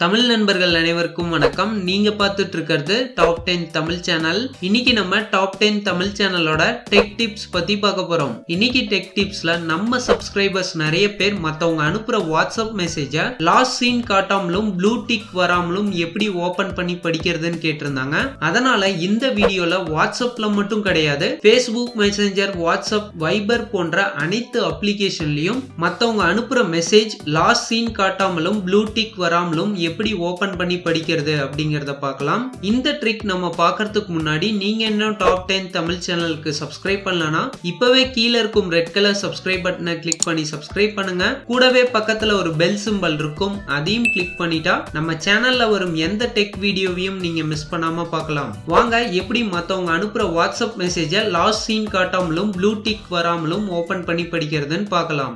தமிழ் நண்பர்கள் அனைவருக்கும் வணக்கம் நீங்க பார்த்துட்டு இருக்கிறது டாப் டென் தமிழ் சேனல் இன்னைக்கு நம்ம டாப் டென் தமிழ் சேனலோட டெக் டிப்ஸ் பத்தி பார்க்க போறோம் இன்னைக்கு டெக் டிப்ஸ்ல நம்ம சப்ஸ்கிரைபர்ஸ் நிறைய பேர் மத்தவங்க அனுப்புற வாட்ஸ்அப் மெசேஜ லாஸ்ட் சீன் காட்டாமலும் ப்ளூ டிக் வராமலும் எப்படி ஓபன் பண்ணி படிக்கிறதுன்னு கேட்டிருந்தாங்க அதனால இந்த வீடியோல வாட்ஸ்அப்ல மட்டும் கிடையாது ஃபேஸ்புக் மெசேஞ்சர் வாட்ஸ்அப் வைபர் போன்ற அனைத்து அப்ளிகேஷன்லயும் மத்தவங்க அனுப்புற மெசேஜ் லாஸ்ட் சீன் காட்டாமலும் ப்ளூ டிக் வராமலும் எப்படி ஓபன் பண்ணி படிக்கிறது அப்படிங்கறத பார்க்கலாம் இந்த ட்ரிக் நம்ம பார்க்கறதுக்கு முன்னாடி நீங்க இன்னும் டாப் டென் தமிழ் சேனலுக்கு சப்ஸ்கிரைப் பண்ணலனா இப்பவே கீழே இருக்கும் ரெட் கலர் சப்ஸ்கிரைப் பட்டனை கிளிக் பண்ணி சப்ஸ்கிரைப் பண்ணுங்க கூடவே பக்கத்துல ஒரு பெல் சிம்பல் இருக்கும் அதையும் கிளிக் பண்ணிட்டா நம்ம சேனல்ல வரும் எந்த டெக் வீடியோவையும் நீங்க மிஸ் பண்ணாம பார்க்கலாம் வாங்க எப்படி மத்தவங்க அனுப்புற வாட்ஸ்அப் மெசேஜை லாஸ்ட் சீன் காட்டாமலும் ப்ளூ டிக் வராமலும் ஓபன் பண்ணி படிக்கிறதுன்னு பார்க்கலாம்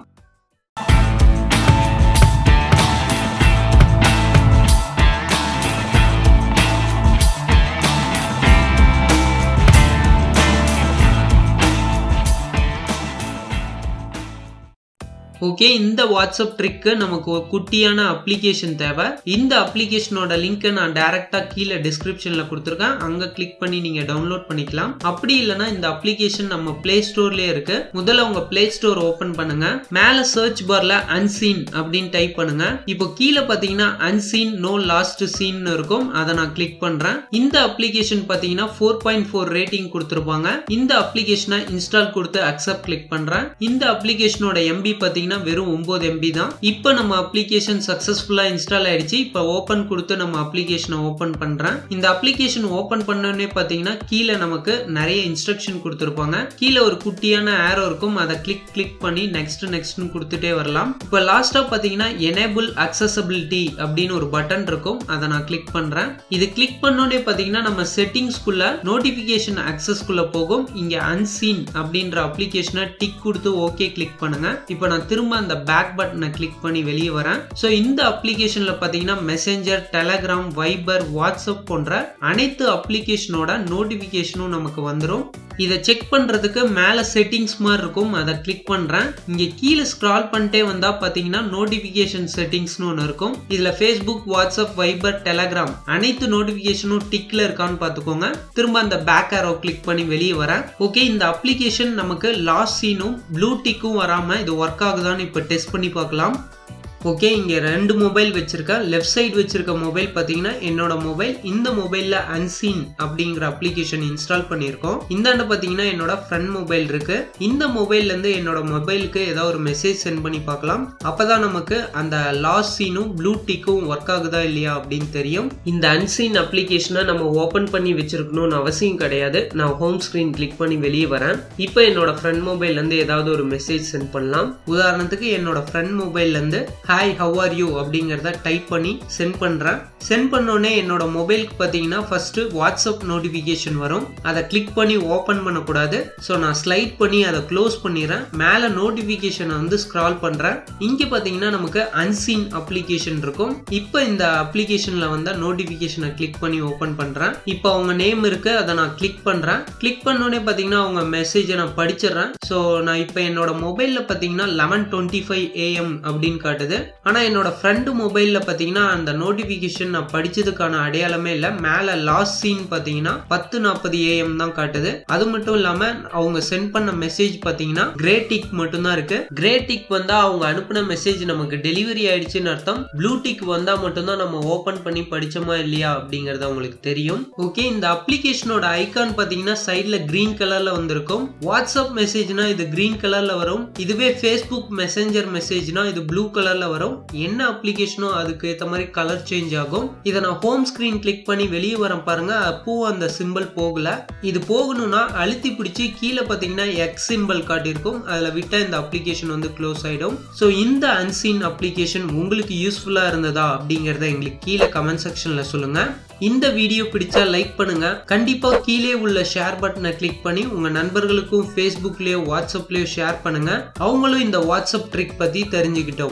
ஓகே இந்த வாட்ஸ்அப் ட்ரிக்கு நமக்கு ஒரு குட்டியான அப்ளிகேஷன் தேவை இந்த அப்ளிகேஷனோட லிங்க்கை நான் டைரக்டா கீழே டிஸ்கிரிப்ஷன்ல கொடுத்துருக்கேன் அங்க கிளிக் பண்ணி நீங்க டவுன்லோட் பண்ணிக்கலாம் அப்படி இல்லைன்னா இந்த அப்ளிகேஷன் நம்ம பிளே ஸ்டோர்லயே இருக்கு முதல்ல உங்க பிளே ஸ்டோர் ஓபன் பண்ணுங்க மேல சர்ச் பார்ல அன்சீன் அப்படின்னு டைப் பண்ணுங்க இப்போ கீழே பாத்தீங்கன்னா அன்சீன் நோ லாஸ்ட் சீன் இருக்கும் அதை நான் கிளிக் பண்றேன் இந்த அப்ளிகேஷன் பாத்தீங்கன்னா ஃபோர் பாயிண்ட் ஃபோர் ரேட்டிங் கொடுத்துருப்பாங்க இந்த அப்ளிகேஷனை இன்ஸ்டால் கொடுத்து அக்செப்ட் கிளிக் பண்றேன் இந்த அப்ளிகேஷனோட எம்பி பாத்தீங்கன்னா பார்த்தீங்கன்னா வெறும் ஒன்பது எம்பி தான் இப்போ நம்ம அப்ளிகேஷன் சக்ஸஸ்ஃபுல்லாக இன்ஸ்டால் ஆயிடுச்சு இப்போ ஓப்பன் கொடுத்து நம்ம அப்ளிகேஷனை ஓப்பன் பண்ணுறேன் இந்த அப்ளிகேஷன் ஓப்பன் பண்ணோடனே பார்த்தீங்கன்னா கீழே நமக்கு நிறைய இன்ஸ்ட்ரக்ஷன் கொடுத்துருப்பாங்க கீழே ஒரு குட்டியான ஆரோ இருக்கும் அதை கிளிக் கிளிக் பண்ணி நெக்ஸ்ட் நெக்ஸ்ட்னு கொடுத்துட்டே வரலாம் இப்போ லாஸ்ட்டாக பார்த்தீங்கன்னா எனேபிள் அக்சசபிலிட்டி அப்படின்னு ஒரு பட்டன் இருக்கும் அதை நான் கிளிக் பண்ணுறேன் இது கிளிக் பண்ணோடனே பார்த்தீங்கன்னா நம்ம செட்டிங்ஸ்குள்ள நோட்டிஃபிகேஷன் அக்சஸ்குள்ள போகும் இங்கே அன்சீன் அப்படின்ற அப்ளிகேஷனை டிக் கொடுத்து ஓகே கிளிக் பண்ணுங்க இப்போ நான் திரும்ப அந்த பேக் பட்டனை கிளிக் பண்ணி வெளியே வரேன் ஸோ இந்த அப்ளிகேஷன்ல பார்த்தீங்கன்னா மெசேஞ்சர் டெலகிராம் வைபர் வாட்ஸ்அப் போன்ற அனைத்து அப்ளிகேஷனோட நோட்டிஃபிகேஷனும் நமக்கு வந்துடும் இதை செக் பண்றதுக்கு மேல செட்டிங்ஸ் மாதிரி இருக்கும் அதை கிளிக் பண்றேன் இங்க கீழே ஸ்க்ரால் பண்ணிட்டே வந்தா பாத்தீங்கன்னா நோட்டிபிகேஷன் செட்டிங்ஸ்னு ஒன்று இருக்கும் இதுல ஃபேஸ்புக் வாட்ஸ்அப் வைபர் டெலகிராம் அனைத்து நோட்டிபிகேஷனும் டிக்ல இருக்கான்னு பாத்துக்கோங்க திரும்ப அந்த பேக் ஆரோ கிளிக் பண்ணி வெளியே வரேன் ஓகே இந்த அப்ளிகேஷன் நமக்கு லாஸ்ட் சீனும் ப்ளூ டிக்கும் வராம இது ஒர்க் ஆகுதான்னு இப்போ டெஸ்ட் பண்ணி பார்க்கலாம் ஓகே இங்கே ரெண்டு மொபைல் வச்சுருக்கேன் லெஃப்ட் சைடு வச்சுருக்க மொபைல் பார்த்தீங்கன்னா என்னோட மொபைல் இந்த மொபைலில் அன்சீன் அப்படிங்கிற அப்ளிகேஷன் இன்ஸ்டால் பண்ணியிருக்கோம் இந்தாண்ட பார்த்தீங்கன்னா என்னோட ஃப்ரெண்ட் மொபைல் இருக்கு இந்த மொபைல்லேருந்து என்னோட மொபைலுக்கு ஏதாவது ஒரு மெசேஜ் சென்ட் பண்ணி பார்க்கலாம் அப்போ தான் நமக்கு அந்த லாஸ்ட் சீனும் ப்ளூ டிக்கும் ஒர்க் ஆகுதா இல்லையா அப்படின்னு தெரியும் இந்த அன்சீன் அப்ளிகேஷனை நம்ம ஓப்பன் பண்ணி வச்சிருக்கணும்னு அவசியம் கிடையாது நான் ஹோம் ஸ்க்ரீன் கிளிக் பண்ணி வெளியே வரேன் இப்போ என்னோட ஃப்ரெண்ட் மொபைல்லேருந்து ஏதாவது ஒரு மெசேஜ் சென்ட் பண்ணலாம் உதாரணத்துக்கு என்னோட ஃப்ரெண்ட் மொபைல்லேருந்து ஹாய் ஹவ் ஆர் யூ அப்படிங்கிறத டைப் பண்ணி சென்ட் பண்ணுறேன் சென்ட் பண்ணோடனே என்னோட மொபைலுக்கு பார்த்தீங்கன்னா ஃபர்ஸ்ட் வாட்ஸ்அப் நோட்டிஃபிகேஷன் வரும் அதை கிளிக் பண்ணி ஓப்பன் பண்ணக்கூடாது ஸோ நான் ஸ்லைட் பண்ணி அதை க்ளோஸ் பண்ணிடுறேன் மேலே நோட்டிஃபிகேஷனை வந்து ஸ்க்ரால் பண்ணுறேன் இங்கே பார்த்தீங்கன்னா நமக்கு அன்சீன் அப்ளிகேஷன் இருக்கும் இப்போ இந்த அப்ளிகேஷனில் வந்த நோட்டிஃபிகேஷனை கிளிக் பண்ணி ஓப்பன் பண்ணுறேன் இப்போ அவங்க நேம் இருக்கு அதை நான் கிளிக் பண்ணுறேன் கிளிக் பண்ணோடனே பார்த்தீங்கன்னா அவங்க மெசேஜை நான் படிச்சிடுறேன் ஸோ நான் இப்போ என்னோட மொபைலில் பார்த்தீங்கன்னா லெவன் டுவெண்ட்டி ஃபைவ் ஏஎம் அப்படின்னு காட்டுது ஆனால் என்னோட ஃப்ரெண்டு மொபைலில் பார்த்தீங்கன்னா அந்த நோட்டிஃபிகேஷன் நான் படிச்சதுக்கான அடையாளமே இல்லை மேலே லாஸ்ட் சீன் பார்த்தீங்கன்னா பத்து நாற்பது ஏஎம் தான் காட்டுது அது மட்டும் இல்லாமல் அவங்க சென்ட் பண்ண மெசேஜ் பார்த்தீங்கன்னா கிரே டிக் மட்டும்தான் இருக்கு கிரே டிக் வந்தால் அவங்க அனுப்பின மெசேஜ் நமக்கு டெலிவரி ஆயிடுச்சுன்னு அர்த்தம் ப்ளூ டிக் வந்தால் மட்டும்தான் நம்ம ஓப்பன் பண்ணி படிச்சோமா இல்லையா அப்படிங்கிறது அவங்களுக்கு தெரியும் ஓகே இந்த அப்ளிகேஷனோட ஐக்கான் பார்த்தீங்கன்னா சைடில் கிரீன் கலர்ல வந்திருக்கும் வாட்ஸ்அப் மெசேஜ்னா இது கிரீன் கலர்ல வரும் இதுவே ஃபேஸ்புக் மெசேஞ்சர் மெசேஜ்னா இது ப்ளூ கலர்ல வரும் என்ன அப்ளிகேஷனோ அதுக்கு ஏற்ற மாதிரி கலர் சேஞ்ச் ஆகும் இதை நான் ஹோம் ஸ்கிரீன் கிளிக் பண்ணி வெளியே வரேன் பாருங்க அப்போ அந்த சிம்பிள் போகல இது போகணும்னா அழுத்தி பிடிச்சி கீழே பார்த்தீங்கன்னா எக்ஸ் சிம்பிள் காட்டியிருக்கும் அதில் விட்ட இந்த அப்ளிகேஷன் வந்து க்ளோஸ் ஆகிடும் ஸோ இந்த அன்சீன் அப்ளிகேஷன் உங்களுக்கு யூஸ்ஃபுல்லாக இருந்ததா அப்படிங்கிறத எங்களுக்கு கீழே கமெண்ட் செக்ஷனில் சொல்லுங்கள் இந்த வீடியோ பிடிச்சா லைக் பண்ணுங்க கண்டிப்பா கீழே உள்ள ஷேர் பட்டனை கிளிக் பண்ணி உங்க நண்பர்களுக்கும் ஃபேஸ்புக்லயோ வாட்ஸ்அப்லயோ ஷேர் பண்ணுங்க அவங்களும் இந்த வாட்ஸ்அப் ட்ரிக் பத்தி தெரிஞ்சுக்கிட்டோம் இதே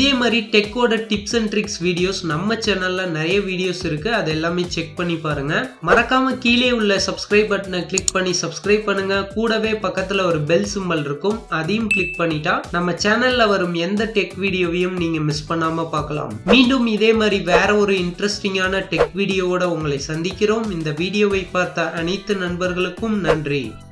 இதே மாதிரி டெக்கோட டிப்ஸ் அண்ட் ட்ரிக்ஸ் வீடியோஸ் நம்ம சேனல்ல நிறைய வீடியோஸ் இருக்கு அது எல்லாமே செக் பண்ணி பாருங்க மறக்காம கீழே உள்ள சப்ஸ்கிரைப் பட்டனை கிளிக் பண்ணி சப்ஸ்கிரைப் பண்ணுங்க கூடவே பக்கத்துல ஒரு பெல் சிம்பல் இருக்கும் அதையும் கிளிக் பண்ணிட்டா நம்ம சேனல்ல வரும் எந்த டெக் வீடியோவையும் நீங்க மிஸ் பண்ணாம பார்க்கலாம் மீண்டும் இதே மாதிரி வேற ஒரு இன்ட்ரெஸ்டிங்கான டெக் வீடியோவோட உங்களை சந்திக்கிறோம் இந்த வீடியோவை பார்த்த அனைத்து நண்பர்களுக்கும் நன்றி